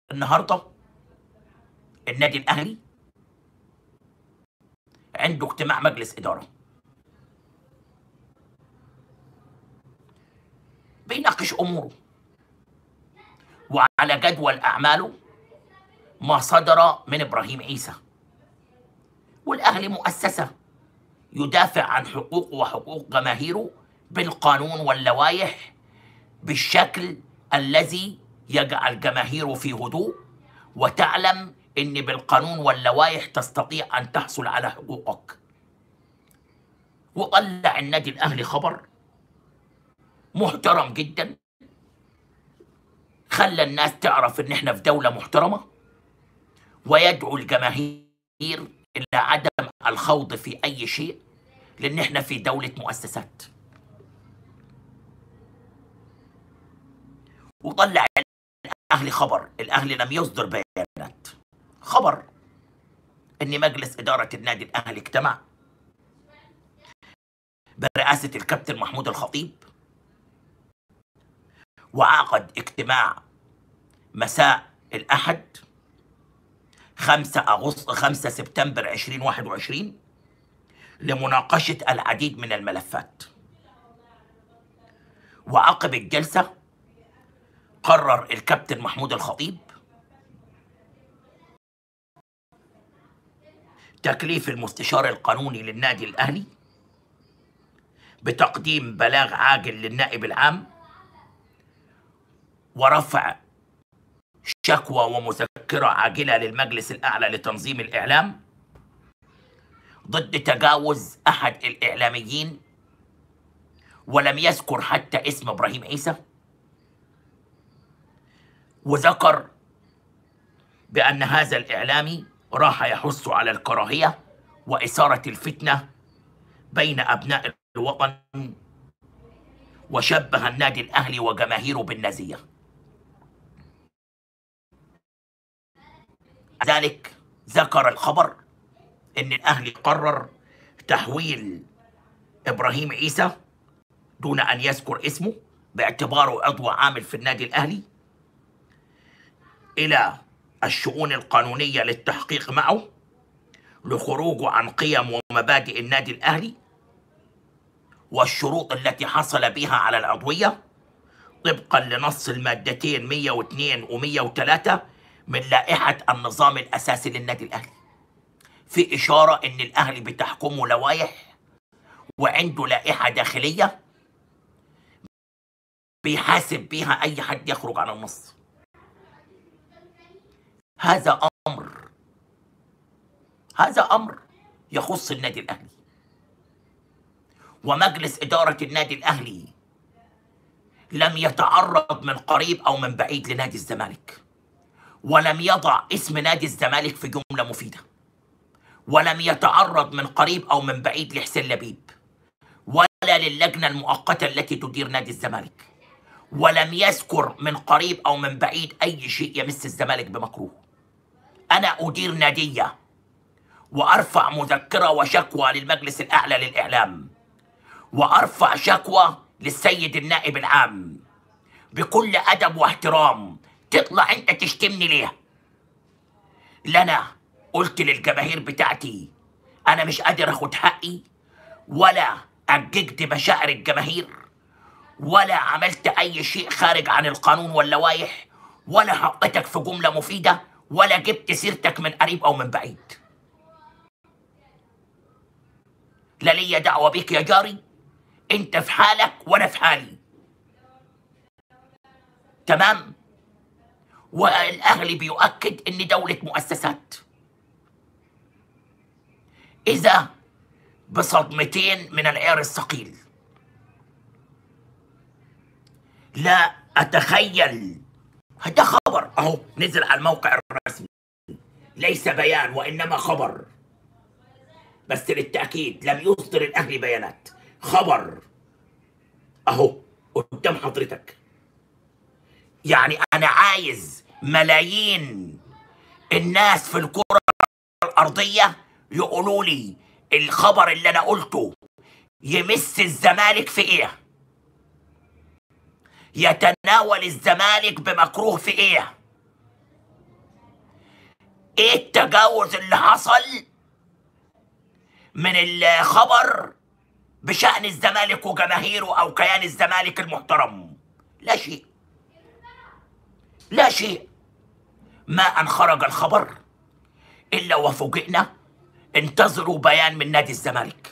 النهارده النادي الاهلي عنده اجتماع مجلس اداره بيناقش اموره وعلى جدول اعماله ما صدر من ابراهيم عيسى والاهلي مؤسسه يدافع عن حقوقه وحقوق جماهيره بالقانون واللوائح بالشكل الذي يجعل جماهيره في هدوء وتعلم ان بالقانون واللوائح تستطيع ان تحصل على حقوقك وطلع النادي الاهلي خبر محترم جدا خلى الناس تعرف ان احنا في دوله محترمه ويدعو الجماهير الى عدم الخوض في اي شيء لان احنا في دوله مؤسسات وطلع الاهلي خبر الاهلي لم يصدر بيانات خبر ان مجلس اداره النادي الاهلي اجتمع برئاسه الكابتن محمود الخطيب وعقد اجتماع مساء الاحد 5 اغسطس 5 سبتمبر 2021 لمناقشه العديد من الملفات وعقب الجلسه قرر الكابتن محمود الخطيب تكليف المستشار القانوني للنادي الاهلي بتقديم بلاغ عاجل للنائب العام ورفع شكوى ومذكرة عاجلة للمجلس الأعلى لتنظيم الإعلام ضد تجاوز أحد الإعلاميين ولم يذكر حتى اسم إبراهيم عيسى وذكر بأن هذا الإعلامي راح يحث على الكراهية وإثارة الفتنة بين أبناء الوطن وشبه النادي الأهلي وجماهيره بالنازية ذلك ذكر الخبر ان الاهلي قرر تحويل ابراهيم عيسى دون ان يذكر اسمه باعتباره عضو عامل في النادي الاهلي الى الشؤون القانونيه للتحقيق معه لخروجه عن قيم ومبادئ النادي الاهلي والشروط التي حصل بها على العضويه طبقا لنص المادتين 102 و103 من لائحة النظام الأساسي للنادي الأهلي في إشارة إن الأهلي بتحكمه لوائح وعنده لائحة داخلية بيحاسب بيها أي حد يخرج عن النص هذا أمر هذا أمر يخص النادي الأهلي ومجلس إدارة النادي الأهلي لم يتعرض من قريب أو من بعيد لنادي الزمالك ولم يضع اسم نادي الزمالك في جملة مفيدة ولم يتعرض من قريب أو من بعيد لحسين لبيب ولا للجنة المؤقتة التي تدير نادي الزمالك ولم يذكر من قريب أو من بعيد أي شيء يمس الزمالك بمكروه أنا أدير نادية وأرفع مذكرة وشكوى للمجلس الأعلى للإعلام وأرفع شكوى للسيد النائب العام بكل أدب واحترام تطلع انت تشتمني ليه لا انا قلت للجماهير بتاعتي انا مش قادر اخد حقي ولا اججت مشاعر الجماهير ولا عملت اي شيء خارج عن القانون واللوائح ولا حطيتك في جمله مفيده ولا جبت سيرتك من قريب او من بعيد لا ليا دعوه بيك يا جاري انت في حالك وانا في حالي تمام والاهلي بيؤكد ان دوله مؤسسات اذا بصدمتين من العيار الثقيل لا اتخيل ده خبر اهو نزل على الموقع الرسمي ليس بيان وانما خبر بس للتاكيد لم يصدر الاهلي بيانات خبر اهو قدام حضرتك يعني انا عايز ملايين الناس في الكرة الأرضية يقولوا لي الخبر اللي أنا قلته يمس الزمالك في إيه؟ يتناول الزمالك بمكروه في إيه؟ ايه التجاوز اللي حصل من الخبر بشأن الزمالك وجماهيره او كيان الزمالك المحترم لا شيء لا شيء ما ان خرج الخبر الا وفوجئنا انتظروا بيان من نادي الزمالك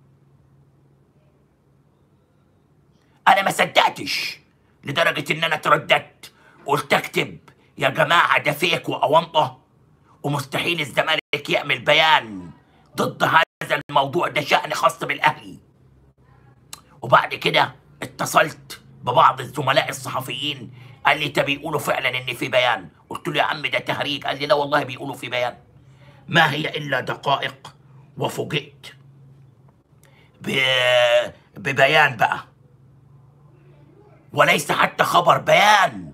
انا ما صدقتش لدرجه ان انا ترددت قلت اكتب يا جماعه ده فيك واونطه ومستحيل الزمالك يعمل بيان ضد هذا الموضوع ده شأن خاص بالاهلي وبعد كده اتصلت ببعض الزملاء الصحفيين قال لي ده بيقولوا فعلا ان في بيان قلت له يا عم ده تهريج قال لي لا والله بيقولوا في بيان ما هي الا دقائق وفوجئت ب... ببيان بقى وليس حتى خبر بيان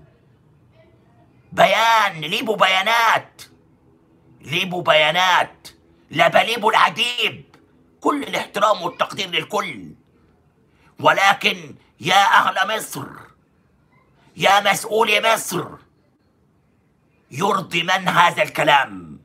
بيان ليبوا بيانات ليبوا بيانات لا بليبوا العجيب كل الاحترام والتقدير للكل ولكن يا أهل مصر يا مسؤولي مصر يرضي من هذا الكلام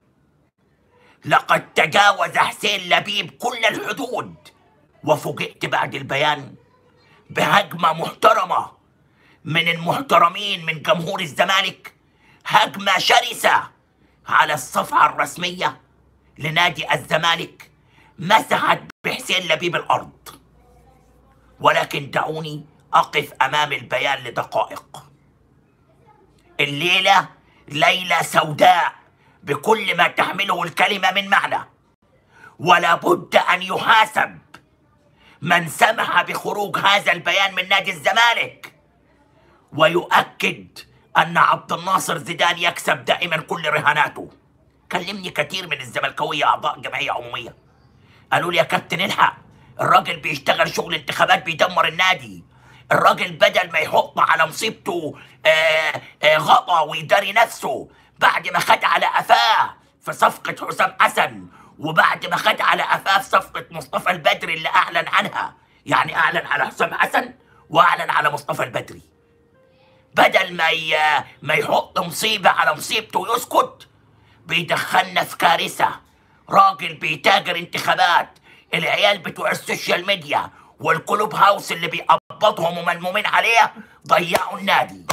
لقد تجاوز حسين لبيب كل الحدود وفوجئت بعد البيان بهجمة محترمة من المحترمين من جمهور الزمالك هجمة شرسة على الصفحة الرسمية لنادي الزمالك مسحت بحسين لبيب الأرض ولكن دعوني أقف أمام البيان لدقائق الليلة ليلة سوداء بكل ما تحمله الكلمة من معنى ولا بد أن يحاسب من سمح بخروج هذا البيان من نادي الزمالك ويؤكد أن عبد الناصر زيدان يكسب دائما كل رهاناته كلمني كثير من الزملكاوية أعضاء جمعية عمومية قالوا لي يا كابتن الحق الراجل بيشتغل شغل انتخابات بيدمر النادي الراجل بدل ما يحط على مصيبته آه آه غطا ويداري نفسه بعد ما خد على قفاه في صفقة حسام حسن وبعد ما خد على قفاه في صفقة مصطفى البدري اللي أعلن عنها يعني أعلن على حسام حسن وأعلن على مصطفى البدري بدل ما ي... ما يحط مصيبة على مصيبته ويسكت بيدخلنا في كارثة راجل بيتاجر انتخابات العيال بتوع السوشيال ميديا والكلوب هاوس اللي بيقبضهم وملمومين عليه ضيعوا النادي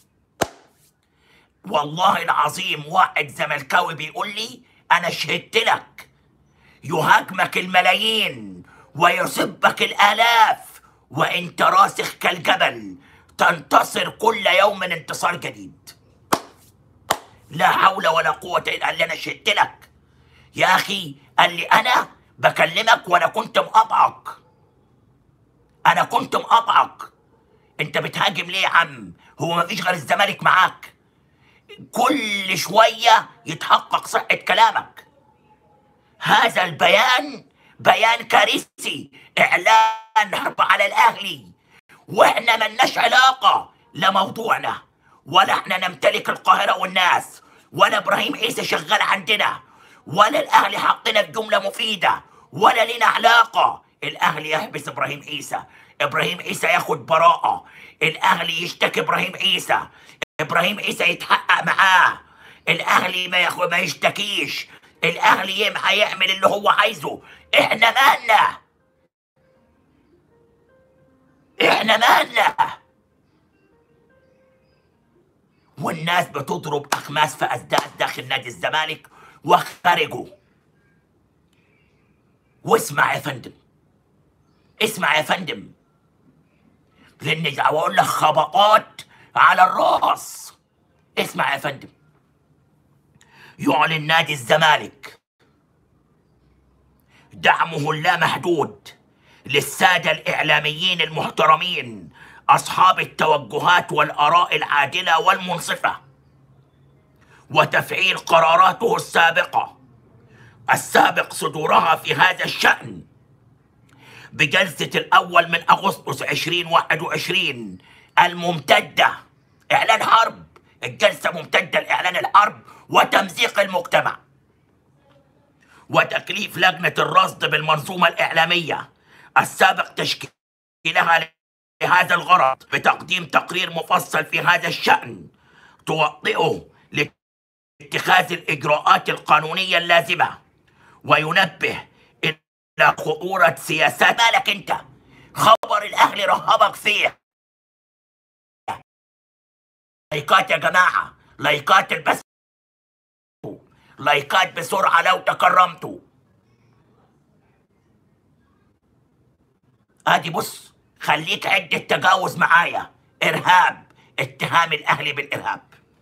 والله العظيم واحد زملكاوي بيقول لي انا شهدت لك يهاجمك الملايين ويسبك الالاف وانت راسخ كالجبل تنتصر كل يوم انتصار جديد لا حول ولا قوة إلا بالله أنا شهدت لك يا أخي قال لي أنا بكلمك وأنا كنت مقاطعك أنا كنت مقاطعك أنت بتهاجم ليه يا عم؟ هو مفيش غير الزمالك معاك كل شوية يتحقق صحة كلامك هذا البيان بيان كارثي إعلان حرب على الأهلي وإحنا ملناش علاقة لموضوعنا ولا إحنا نمتلك القاهرة والناس ولا إبراهيم عيسى شغال عندنا ولا الأهلي حطنا في جملة مفيدة ولا لنا علاقة الأهلي يحبس إبراهيم عيسى إبراهيم عيسى ياخد براءة الأهلي يشتكي إبراهيم عيسى ابراهيم عيسى يتحقق معاه الاهلي ما ياخد ما يشتكيش الاهلي يم- هيعمل اللي هو عايزه احنا مالنا احنا مالنا والناس بتضرب اخماس في اسداس داخل نادي الزمالك وخرجوا واسمع يا فندم اسمع يا فندم لان اقول لك خبطات على الراس اسمع يا فندم يعلن نادي الزمالك دعمه اللامحدود للسادة الإعلاميين المحترمين أصحاب التوجهات والآراء العادلة والمنصفة وتفعيل قراراته السابقة السابق صدورها في هذا الشأن بجلسة الأول من أغسطس 2021 الممتدة إعلان حرب الجلسة ممتدة لإعلان الحرب وتمزيق المجتمع وتكليف لجنة الرصد بالمنظومة الإعلامية السابق تشكيلها لهذا الغرض بتقديم تقرير مفصل في هذا الشأن توطئه اتخاذ الإجراءات القانونية اللازمة وينبه إلى خطورة سياسات مالك أنت خبر الأهلي رهبك فيه لايكات يا جماعة لايكات البس لايكات بسرعة لو تكرمتوا ادي بص خليك عدة تجاوز معايا ارهاب اتهام الاهلي بالارهاب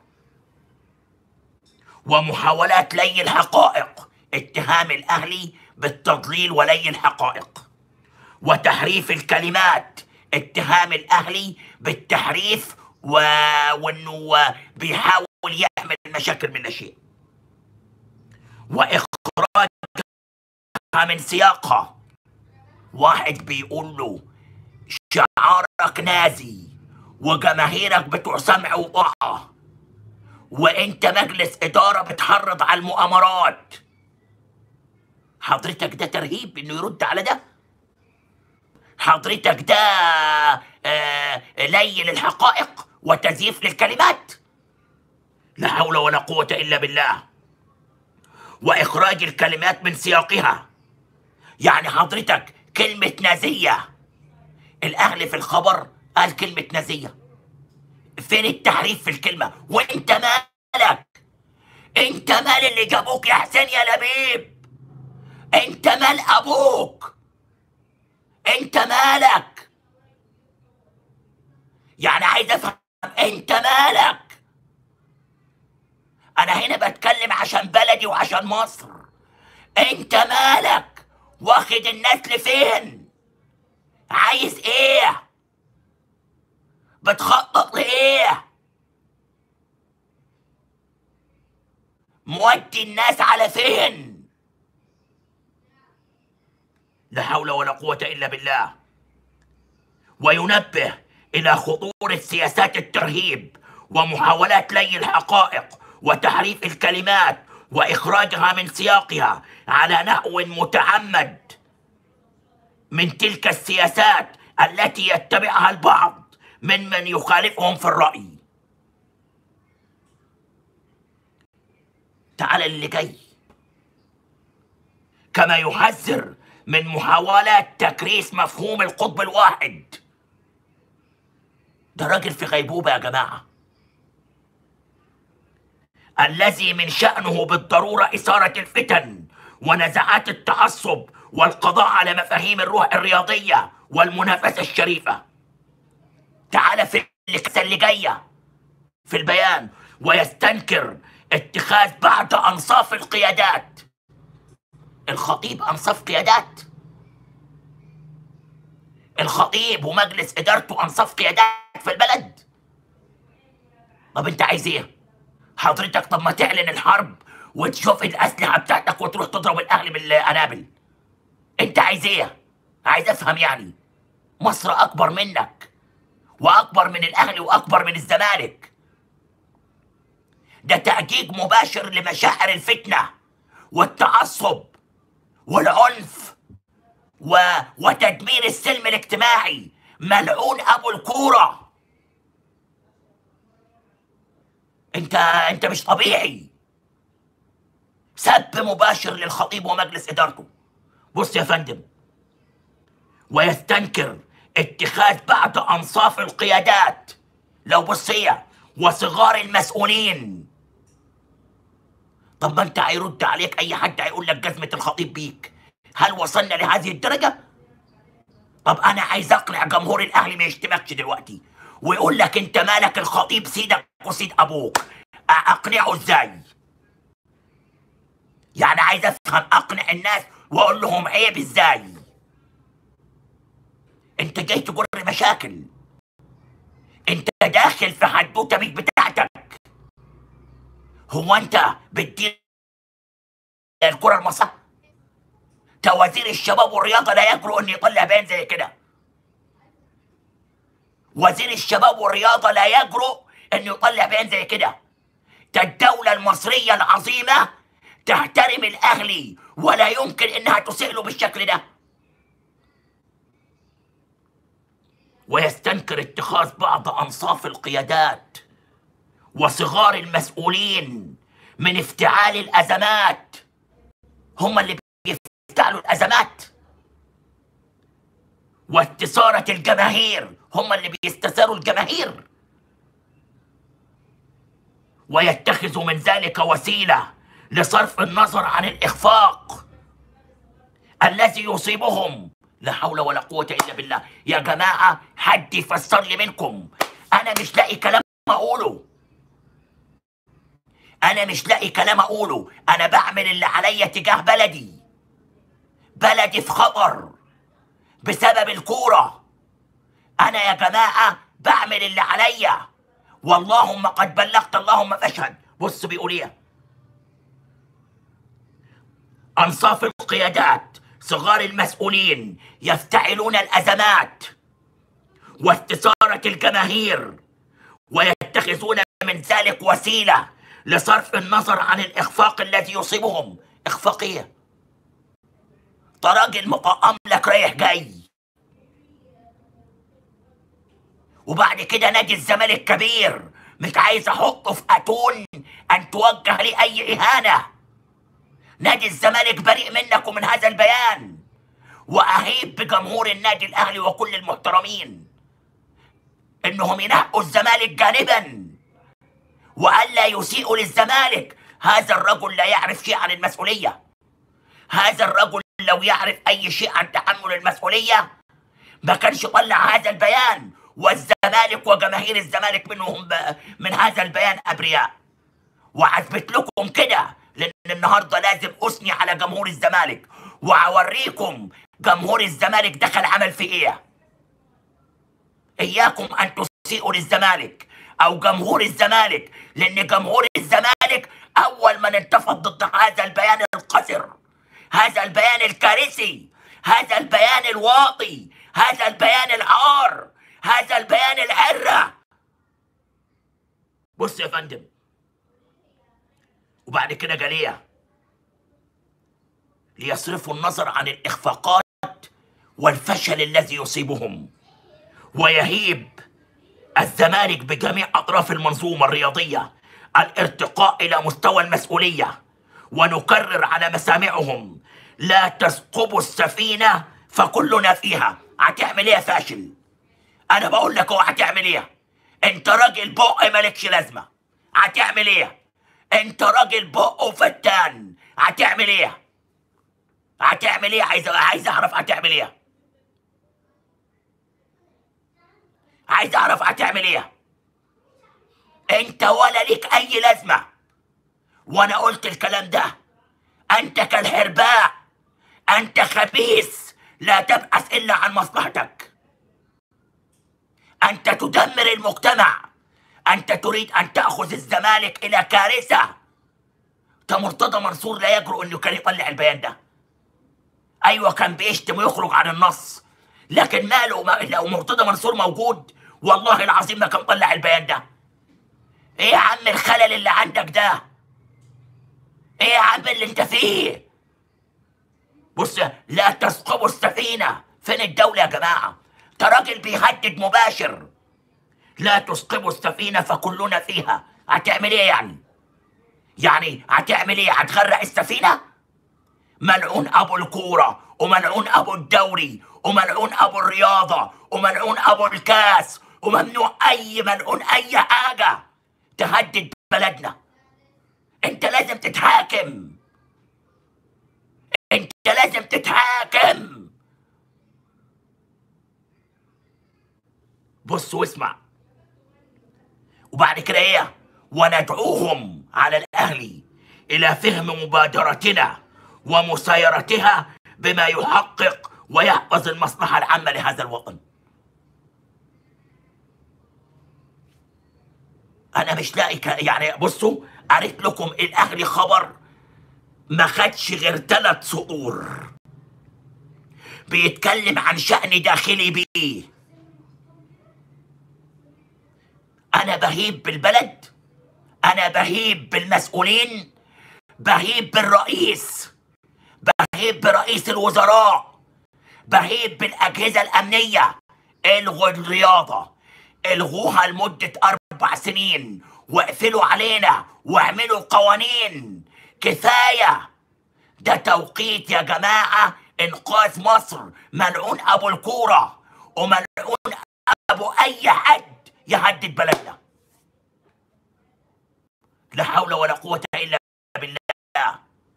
ومحاولات لي الحقائق اتهام الاهلي بالتضليل ولي الحقائق وتحريف الكلمات اتهام الاهلي بالتحريف و... وانه بيحاول يعمل مشاكل من لا شيء واخراجها من سياقها واحد بيقول له شعارك نازي وجماهيرك بتوع سمع وطاعة وانت مجلس إدارة بتحرض على المؤامرات حضرتك ده ترهيب انه يرد على ده حضرتك ده آه لي للحقائق وتزييف للكلمات لا حول ولا قوة إلا بالله وإخراج الكلمات من سياقها يعني حضرتك كلمة نازية الأهل في الخبر قال كلمة نازية فين التحريف في الكلمة وانت مالك انت مال اللي جابوك يا حسين يا لبيب انت مال ابوك انت مالك يعني عايز افهم انت مالك انا هنا بتكلم عشان بلدي وعشان مصر انت مالك واخد الناس لفين عايز ايه بتخطط لايه مودي الناس على فين لا حول ولا قوة إلا بالله وينبه إلى خطورة سياسات الترهيب ومحاولات لي الحقائق وتحريف الكلمات وإخراجها من سياقها على نحو متعمد من تلك السياسات التي يتبعها البعض ممن يخالفهم في الرأي تعال اللي جاي كما يحذر من محاولات تكريس مفهوم القطب الواحد ده راجل في غيبوبة يا جماعة الذي من شأنه بالضرورة إثارة الفتن ونزعات التعصب والقضاء على مفاهيم الروح الرياضية والمنافسة الشريفة تعال في الكسة اللي جاية في البيان ويستنكر اتخاذ بعض أنصاف القيادات الخطيب أنصاف قيادات الخطيب ومجلس إدارته أنصاف قيادات في البلد طب أنت عايز إيه؟ حضرتك طب ما تعلن الحرب وتشوف الأسلحة بتاعتك وتروح تضرب الأهل بالقنابل أنت عايز إيه؟ عايز أفهم يعني مصر أكبر منك وأكبر من الأهلي وأكبر من الزمالك ده تأجيج مباشر لمشاعر الفتنة والتعصب والعنف و... وتدمير السلم الاجتماعي ملعون ابو الكوره انت انت مش طبيعي سب مباشر للخطيب ومجلس ادارته بص يا فندم ويستنكر اتخاذ بعض انصاف القيادات لو بصيه وصغار المسؤولين طب ما انت هيرد عليك اي حد هيقول لك جزمه الخطيب بيك هل وصلنا لهذه الدرجه طب انا عايز اقنع جمهور الاهلي ما يشتمكش دلوقتي ويقول لك انت مالك الخطيب سيدك وسيد ابوك اقنعه ازاي يعني عايز افهم اقنع الناس واقول لهم عيب ازاي انت جاي تجر مشاكل انت داخل في حدوته مش بتاعتك هو انت بتدير الكره المصريه توازير الشباب والرياضه لا يجرؤ ان يطلع بيان زي كده وزير الشباب والرياضه لا يجرؤ انه يطلع بيان زي كده ده الدوله المصريه العظيمه تحترم الاهلي ولا يمكن انها تسيء له بالشكل ده ويستنكر اتخاذ بعض انصاف القيادات وصغار المسؤولين من افتعال الازمات هم اللي بيفتعلوا الازمات واستثارة الجماهير هم اللي بيستثاروا الجماهير ويتخذوا من ذلك وسيلة لصرف النظر عن الإخفاق الذي يصيبهم لا حول ولا قوة إلا بالله يا جماعة حد يفسر لي منكم أنا مش لاقي كلام أقوله أنا مش لاقي كلام أقوله أنا بعمل اللي عليا تجاه بلدي بلدي في خطر بسبب الكورة أنا يا جماعة بعمل اللي عليا واللهم قد بلغت اللهم فاشهد بص بيقول ايه أنصاف القيادات صغار المسؤولين يفتعلون الأزمات واستثارة الجماهير ويتخذون من ذلك وسيلة لصرف النظر عن الإخفاق الذي يصيبهم إخفاق إيه؟ ده راجل مقام لك رايح جاي وبعد كده نادي الزمالك كبير مش عايز احطه في اتون ان توجه لي اي اهانه نادي الزمالك بريء منك ومن هذا البيان واهيب بجمهور النادي الاهلي وكل المحترمين انهم ينقوا الزمالك جانبا والا يسيئوا للزمالك هذا الرجل لا يعرف شيء عن المسؤوليه هذا الرجل لو يعرف اي شيء عن تحمل المسؤوليه ما كانش طلع هذا البيان والزمالك وجماهير الزمالك منهم ب... من هذا البيان ابرياء وهثبت لكم كده لان النهارده لازم اثني على جمهور الزمالك وهوريكم جمهور الزمالك دخل عمل في ايه اياكم ان تسيئوا للزمالك او جمهور الزمالك لان جمهور الزمالك اول من انتفض ضد هذا البيان القذر هذا البيان الكارثي هذا البيان الواطي هذا البيان العار هذا البيان العرة بص يا فندم وبعد كده قال ايه ليصرفوا النظر عن الإخفاقات والفشل الذي يصيبهم ويهيب الزمالك بجميع أطراف المنظومة الرياضية الارتقاء إلى مستوى المسؤولية ونكرر على مسامعهم لا تثقبوا السفينة فكلنا فيها هتعمل ايه يا فاشل انا بقول لك هو هتعمل ايه انت راجل بق مالكش لازمه هتعمل ايه انت راجل بق وفتان هتعمل ايه هتعمل ايه عايز عايز اعرف هتعمل ايه عايز اعرف هتعمل ايه انت ولا ليك اي لازمه وانا قلت الكلام ده انت كالحرباء انت خبيث لا تبحث الا عن مصلحتك انت تدمر المجتمع انت تريد ان تاخذ الزمالك الى كارثه ده مرتضى منصور لا يجرؤ انه كان يطلع البيان ده ايوه كان بيشتم ويخرج عن النص لكن ماله ما لو مرتضى منصور موجود والله العظيم ما كان طلع البيان ده ايه يا عم الخلل اللي عندك ده ايه يا عم اللي انت فيه بص لا تثقبوا السفينه فين الدوله يا جماعه ده راجل بيهدد مباشر لا تثقبوا السفينه فكلنا فيها هتعمل ايه يعني يعني هتعمل ايه هتغرق السفينه ملعون ابو الكوره وملعون ابو الدوري وملعون ابو الرياضه وملعون ابو الكاس وممنوع اي ملعون اي حاجه تهدد بلدنا انت لازم تتحاكم انت لازم تتحاكم بص واسمع وبعد كده ايه وندعوهم على الاهلي الى فهم مبادرتنا ومسايرتها بما يحقق ويحفظ المصلحه العامه لهذا الوطن انا مش لاقي ك... يعني بصوا قريت لكم الاهلي خبر ما خدش غير ثلاث سطور بيتكلم عن شأن داخلي بيه انا بهيب بالبلد انا بهيب بالمسؤولين بهيب بالرئيس بهيب برئيس الوزراء بهيب بالاجهزه الامنيه الغوا الرياضه الغوها لمده اربع سنين واقفلوا علينا واعملوا قوانين كفاية ده توقيت يا جماعة إنقاذ مصر ملعون أبو الكورة وملعون أبو أي حد يهدد بلدنا لا حول ولا قوة إلا بالله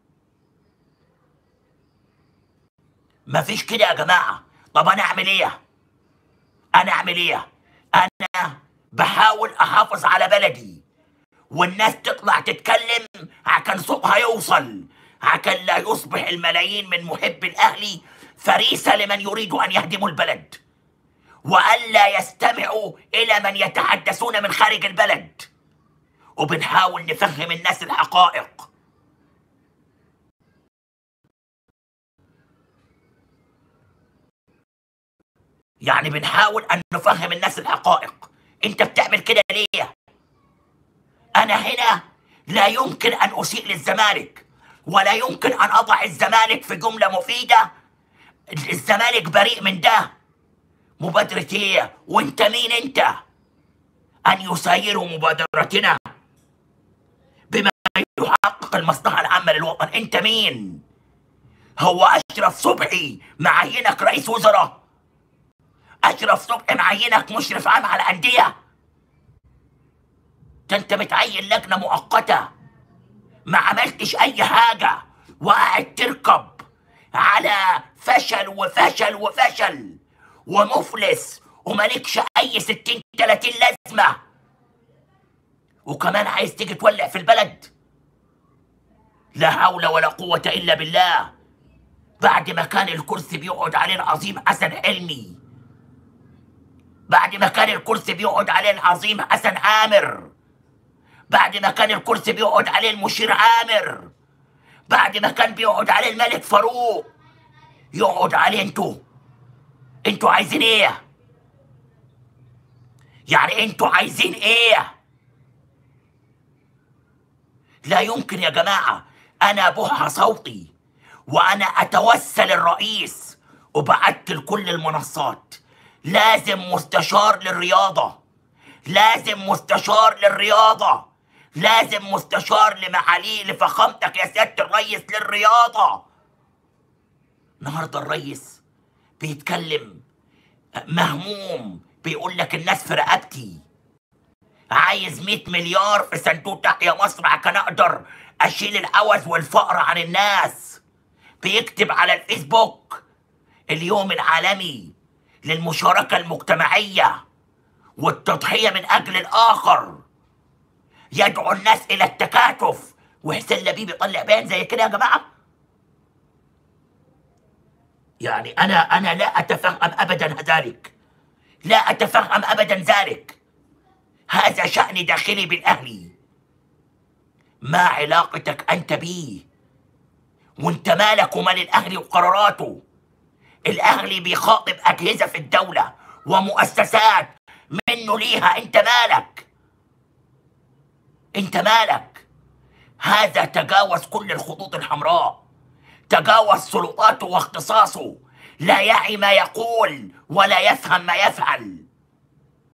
ما فيش كده يا جماعة طب أنا أعمل إيه؟ أنا أعمل إيه؟ أنا بحاول أحافظ على بلدي والناس تطلع تتكلم عشان صوتها يوصل عشان لا يصبح الملايين من محب الأهلي فريسة لمن يريد أن يهدموا البلد وألا يستمعوا إلى من يتحدثون من خارج البلد وبنحاول نفهم الناس الحقائق يعني بنحاول أن نفهم الناس الحقائق أنت بتعمل كده ليه؟ أنا هنا لا يمكن أن أسيء للزمالك ولا يمكن أن أضع الزمالك في جملة مفيدة الزمالك بريء من ده مبادرة إيه؟ وأنت مين أنت؟ أن يسيروا مبادرتنا بما يحقق المصلحة العامة للوطن أنت مين؟ هو أشرف صبحي معينك رئيس وزراء أشرف صبحي معينك مشرف عام على الأندية ده أنت متعين لجنة مؤقتة ما عملتش أي حاجة وقاعد تركب على فشل وفشل وفشل ومفلس ومالكش أي ستين تلاتين لازمة وكمان عايز تيجي تولع في البلد لا حول ولا قوة إلا بالله بعد ما كان الكرسي بيقعد عليه العظيم حسن حلمي بعد ما كان الكرسي بيقعد عليه العظيم حسن عامر بعد ما كان الكرسي بيقعد عليه المشير عامر بعد ما كان بيقعد عليه الملك فاروق يقعد عليه انتوا انتوا عايزين ايه يعني انتوا عايزين ايه لا يمكن يا جماعة أنا بوح صوتي وأنا أتوسل الرئيس وبعت لكل المنصات لازم مستشار للرياضة لازم مستشار للرياضة لازم مستشار لمعاليه لفخامتك يا سيادة الرئيس للرياضة النهاردة الرئيس بيتكلم مهموم بيقول لك الناس في رقبتي عايز 100 مليار في صندوق تحيا مصر عشان اقدر اشيل العوز والفقر عن الناس بيكتب على الفيسبوك اليوم العالمي للمشاركة المجتمعية والتضحية من أجل الآخر يدعو الناس إلى التكاتف وحسين لبيب يطلع بيان زي كده يا جماعة يعني أنا أنا لا أتفهم أبدا ذلك لا أتفهم أبدا ذلك هذا شأن داخلي بالأهلي ما علاقتك أنت بيه وانت مالك ومال الأهلي وقراراته الأهلي بيخاطب أجهزة في الدولة ومؤسسات منه ليها انت مالك انت مالك هذا تجاوز كل الخطوط الحمراء تجاوز سلطاته واختصاصه لا يعي ما يقول ولا يفهم ما يفعل